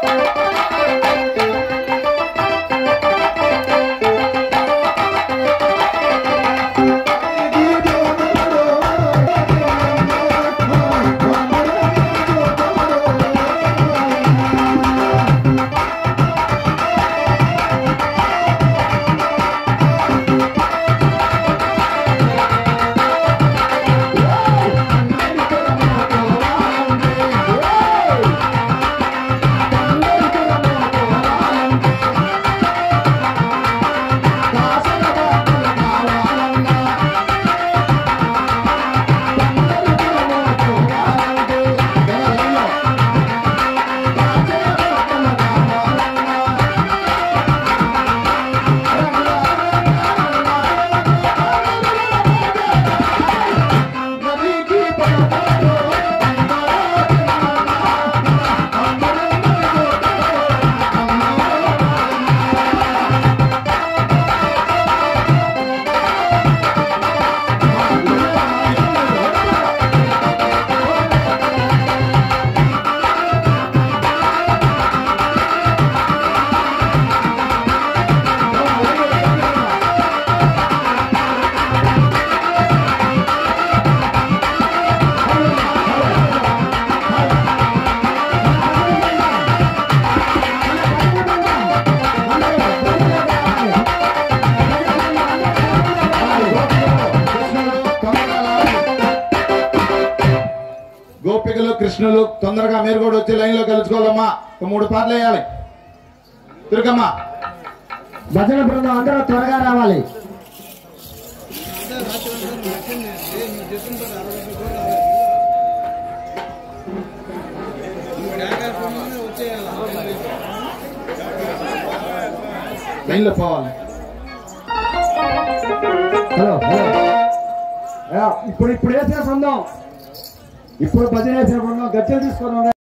గోపికలు కృష్ణులు తొందరగా మీరు కూడా వచ్చి లైన్ లో కలుసుకోవాలమ్మా ఒక మూడు పాటలు వేయాలి తిరుగమ్మా భజన బృందం అందరూ త్వరగా రావాలి లైన్ లో పోవాలి హలో హలో ఆ, ఇప్పుడు ఇప్పుడు వేసిన బృందం ఇప్పుడు భజన వేసిన బృందం గజ్జలు తీసుకొని